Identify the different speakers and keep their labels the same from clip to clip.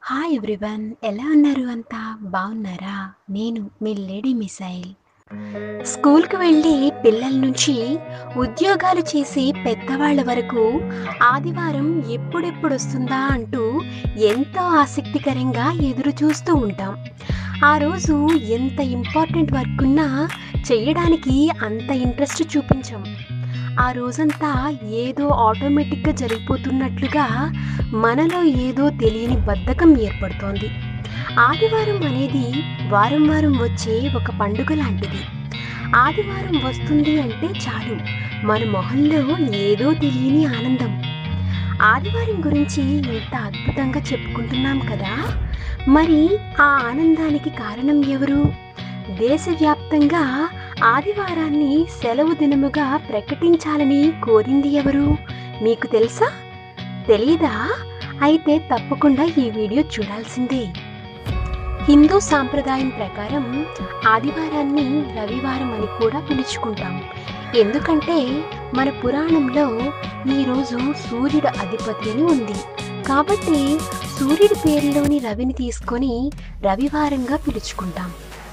Speaker 1: hi everyone ఎలా ఉన్నారు అంతా బాగున్నారా నేను మీ లేడీ మిసైల్ స్కూల్కి వెళ్ళి పిల్లల నుంచి ఉద్యోగాలు చేసి పెద్దవాళ్ళ వరకు ఆదివారం ఎప్పుడెప్పుడు వస్తుందా అంటూ ఎంతో ఆసక్తికరంగా ఎదురు చూస్తూ ఉంటాం ఆ రోజు ఎంత ఇంపార్టెంట్ వర్క్ ఉన్నా చెయ్యడానికి అంత ఇంట్రెస్ట్ చూపించాం ఆ రోజంతా ఏదో ఆటోమేటిక్గా జరిగిపోతున్నట్లుగా మనలో ఏదో తెలియని బద్ధకం ఏర్పడుతోంది ఆదివారం అనేది వారం వారం వచ్చే ఒక పండుగ లాంటిది ఆదివారం వస్తుంది అంటే చాలు మన మొహంలో ఏదో తెలియని ఆనందం ఆదివారం గురించి ఇంత అద్భుతంగా చెప్పుకుంటున్నాం కదా మరి ఆ ఆనందానికి కారణం ఎవరు దేశవ్యాప్తంగా ఆదివారాన్ని సెలవు దినముగా ప్రకటించాలని కోరింది ఎవరు మీకు తెలుసా తెలీదా అయితే తప్పకుండా ఈ వీడియో చూడాల్సిందే హిందూ సాంప్రదాయం ప్రకారం ఆదివారాన్ని రవివారం అని కూడా పిలుచుకుంటాం ఎందుకంటే మన పురాణంలో ఈరోజు సూర్యుడు అధిపతి అని ఉంది కాబట్టి సూర్యుడి పేరులోని రవిని తీసుకొని రవివారంగా పిలుచుకుంటాం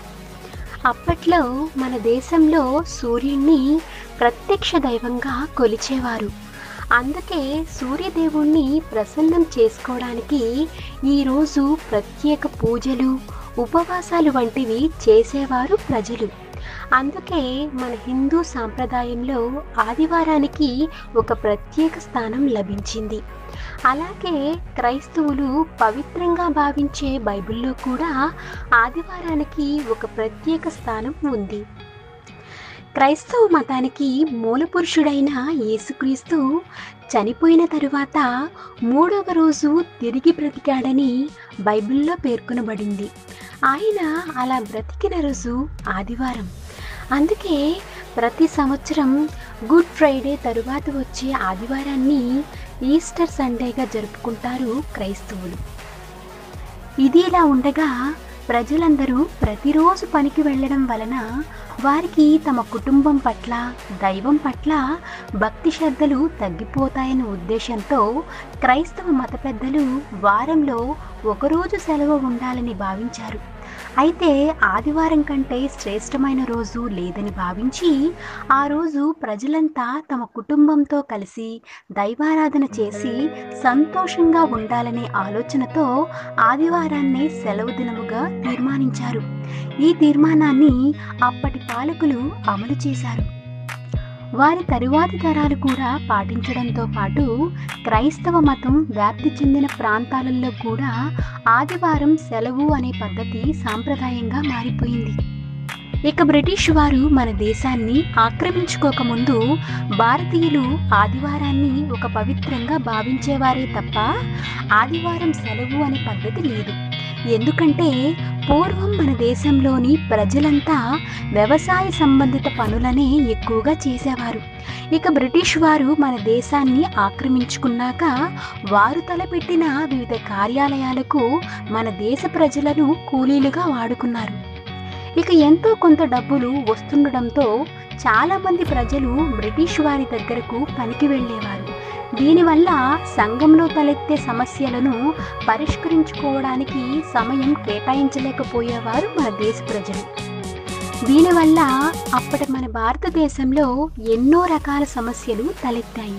Speaker 1: అప్పట్లో మన దేశంలో సూర్యుడిని ప్రత్యక్ష దైవంగా కొలిచేవారు అందుకే సూర్యదేవుణ్ణి ప్రసన్నం చేసుకోవడానికి ఈరోజు ప్రత్యేక పూజలు ఉపవాసాలు వంటివి చేసేవారు ప్రజలు అందుకే మన హిందూ సాంప్రదాయంలో ఆదివారానికి ఒక ప్రత్యేక స్థానం లభించింది అలాగే క్రైస్తవులు పవిత్రంగా భావించే బైబిల్లో కూడా ఆదివారానికి ఒక ప్రత్యేక స్థానం ఉంది క్రైస్తవ మతానికి మూలపురుషుడైన యేసుక్రీస్తు చనిపోయిన తరువాత మూడవ రోజు తిరిగి బ్రతికాడని బైబిల్లో పేర్కొనబడింది ఆయన అలా బ్రతికిన రోజు ఆదివారం అందుకే ప్రతి సంవత్సరం గుడ్ ఫ్రైడే తరువాత వచ్చే ఆదివారాన్ని ఈస్టర్ సండేగా జరుపుకుంటారు క్రైస్తవులు ఇది ఇలా ఉండగా ప్రజలందరూ ప్రతిరోజు పనికి వెళ్ళడం వలన వారికి తమ కుటుంబం పట్ల దైవం పట్ల భక్తి శ్రద్ధలు తగ్గిపోతాయన్న ఉద్దేశంతో క్రైస్తవ మత పెద్దలు వారంలో ఒకరోజు సెలవు ఉండాలని భావించారు అయితే ఆదివారం కంటే శ్రేష్టమైన రోజు లేదని భావించి ఆ రోజు ప్రజలంతా తమ కుటుంబంతో కలిసి దైవారాధన చేసి సంతోషంగా ఉండాలనే ఆలోచనతో ఆదివారాన్ని సెలవు దినముగా తీర్మానించారు ఈ తీర్మానాన్ని అప్పటి పాలకులు అమలు చేశారు వారి తరువాతి తరాలు కూడా పాటించడంతో పాటు క్రైస్తవ మతం వ్యాప్తి చెందిన ప్రాంతాలలో కూడా ఆదివారం సెలవు అనే పద్ధతి సాంప్రదాయంగా మారిపోయింది ఇక బ్రిటిష్ వారు మన దేశాన్ని ఆక్రమించుకోకముందు భారతీయులు ఆదివారాన్ని ఒక పవిత్రంగా భావించేవారే తప్ప ఆదివారం సెలవు అనే పద్ధతి లేదు ఎందుకంటే పూర్వం మన దేశంలోని ప్రజలంతా వ్యవసాయ సంబంధిత పనులనే ఎక్కువగా చేసేవారు ఇక బ్రిటిష్ వారు మన దేశాన్ని ఆక్రమించుకున్నాక వారు తలపెట్టిన వివిధ కార్యాలయాలకు మన దేశ ప్రజలను కూలీలుగా వాడుకున్నారు ఇక ఎంతో కొంత డబ్బులు వస్తుండడంతో చాలామంది ప్రజలు బ్రిటిష్ వారి దగ్గరకు పనికి వెళ్ళేవారు దీనివల్ల సంఘంలో తలెత్తే సమస్యలను పరిష్కరించుకోవడానికి సమయం కేటాయించలేకపోయేవారు మన దేశ ప్రజలు దీనివల్ల అప్పటి మన భారతదేశంలో ఎన్నో రకాల సమస్యలు తలెత్తాయి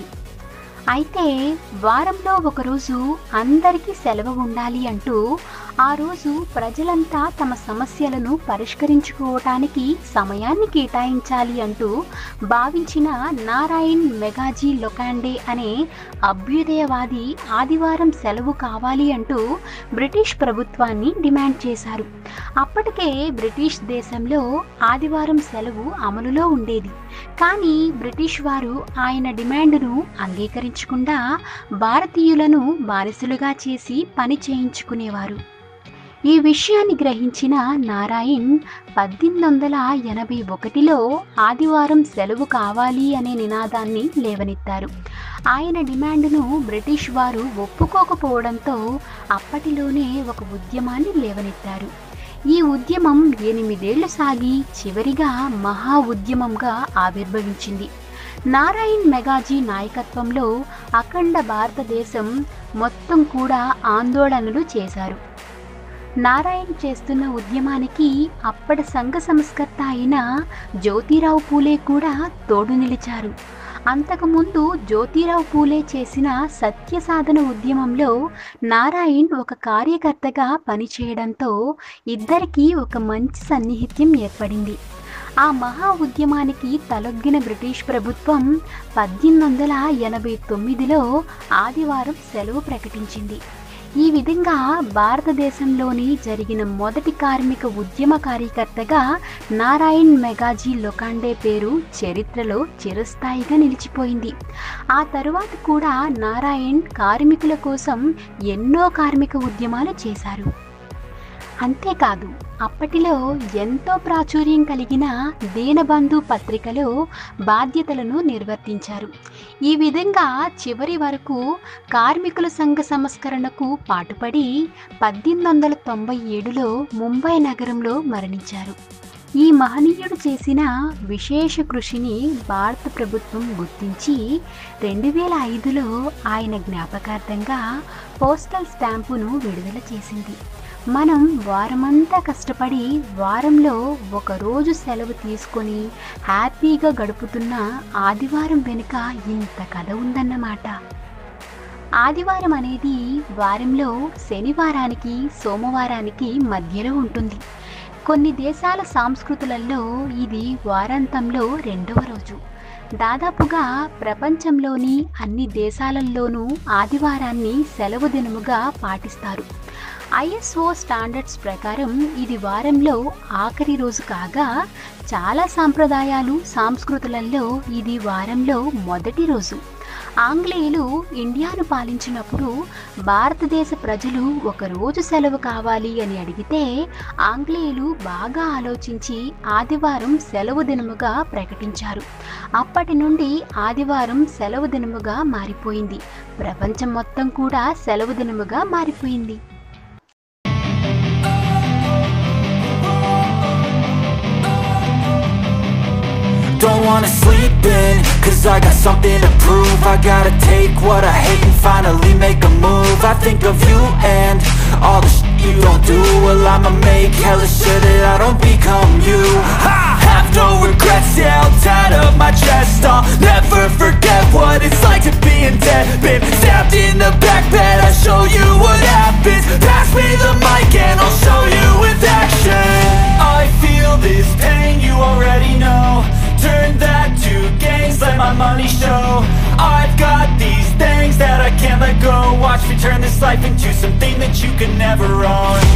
Speaker 1: అయితే వారంలో ఒకరోజు అందరికీ సెలవు ఉండాలి అంటూ ఆ రోజు ప్రజలంతా తమ సమస్యలను పరిష్కరించుకోవటానికి సమయాన్ని కేటాయించాలి అంటూ భావించిన నారాయణ్ మెగాజీ లొకాండే అనే అభ్యుదయవాది ఆదివారం సెలవు కావాలి అంటూ బ్రిటిష్ ప్రభుత్వాన్ని డిమాండ్ చేశారు అప్పటికే బ్రిటిష్ దేశంలో ఆదివారం సెలవు అమలులో ఉండేది కానీ బ్రిటిష్ వారు ఆయన డిమాండ్ను అంగీకరించకుండా భారతీయులను బానిసలుగా చేసి పని చేయించుకునేవారు ఈ విషయాన్ని గ్రహించిన నారాయణ్ పద్దెనిమిది వందల ఎనభై ఒకటిలో ఆదివారం సెలవు కావాలి అనే నినాదాన్ని లేవనెత్తారు ఆయన డిమాండ్ను బ్రిటిష్ వారు ఒప్పుకోకపోవడంతో అప్పటిలోనే ఒక ఉద్యమాన్ని లేవనెత్తారు ఈ ఉద్యమం ఎనిమిదేళ్లు సాగి చివరిగా మహా ఉద్యమంగా ఆవిర్భవించింది నారాయణ్ మెగాజీ నాయకత్వంలో అఖండ భారతదేశం మొత్తం కూడా ఆందోళనలు చేశారు నారాయణ్ చేస్తున్న ఉద్యమానికి అప్పటి సంఘ సంస్కర్త అయిన జ్యోతిరావు పూలే కూడా తోడు నిలిచారు అంతకుముందు జ్యోతిరావు పూలే చేసిన సత్య సాధన ఉద్యమంలో నారాయణ్ ఒక కార్యకర్తగా పనిచేయడంతో ఇద్దరికీ ఒక మంచి సన్నిహిత్యం ఏర్పడింది ఆ మహా ఉద్యమానికి తలొగ్గిన బ్రిటిష్ ప్రభుత్వం పద్దెనిమిది వందల ఎనభై తొమ్మిదిలో ఆదివారం సెలవు ప్రకటించింది ఈ విధంగా భారతదేశంలోని జరిగిన మొదటి కార్మిక ఉద్యమ కార్యకర్తగా నారాయణ్ మెగాజీ లొకాండే పేరు చరిత్రలో చిరస్థాయిగా నిలిచిపోయింది ఆ తరువాత కూడా నారాయణ్ కార్మికుల కోసం ఎన్నో కార్మిక ఉద్యమాలు చేశారు అంతేకాదు అప్పటిలో ఎంతో ప్రాచుర్యం కలిగిన దీనబంధు పత్రికలో బాధ్యతలను నిర్వర్తించారు ఈ విధంగా చివరి వరకు కార్మికుల సంఘ సంస్కరణకు పాటుపడి పద్దెనిమిది వందల తొంభై ఏడులో ముంబై నగరంలో మరణించారు ఈ మహనీయుడు చేసిన విశేష కృషిని భారత ప్రభుత్వం గుర్తించి రెండు వేల ఐదులో ఆయన జ్ఞాపకార్థంగా పోస్టల్ స్టాంపును విడుదల చేసింది మనం వారమంతా కష్టపడి వారంలో ఒక రోజు సెలవు తీసుకొని హ్యాపీగా గడుపుతున్న ఆదివారం వెనుక ఇంత కథ ఉందన్నమాట ఆదివారం అనేది వారంలో శనివారానికి సోమవారానికి మధ్యలో ఉంటుంది కొన్ని దేశాల సంస్కృతులలో ఇది వారాంతంలో రెండవ రోజు దాదాపుగా ప్రపంచంలోని అన్ని దేశాలలోనూ ఆదివారాన్ని సెలవు దినముగా పాటిస్తారు ఐఎస్ఓ స్టాండర్డ్స్ ప్రకారం ఇది వారంలో ఆఖరి రోజు కాగా చాలా సాంప్రదాయాలు సంస్కృతులలో ఇది వారంలో మొదటి రోజు ఆంగ్లేయులు ఇండియాను పాలించినప్పుడు భారతదేశ ప్రజలు ఒక రోజు సెలవు కావాలి అని అడిగితే ఆంగ్లేయులు బాగా ఆలోచించి ఆదివారం సెలవు దినముగా ప్రకటించారు అప్పటి నుండి ఆదివారం సెలవు దినముగా మారిపోయింది ప్రపంచం మొత్తం కూడా సెలవు దినముగా మారిపోయింది
Speaker 2: Don't wanna sleep in, cause I got something to prove I gotta take what I hate and finally make a move I think of you and all the shit you don't do Well I'ma make hella sure that I don't become you I have no regrets, yeah, I'll tie up my chest I'll never forget what it's like to be in debt Been stabbed in the back bed, I'll show you what happens Pass me the mic and I'll show you with action I feel this pain, you already know Turn that to gains, let my money show I've got these things that I can't let go Watch me turn this life into something that you can never own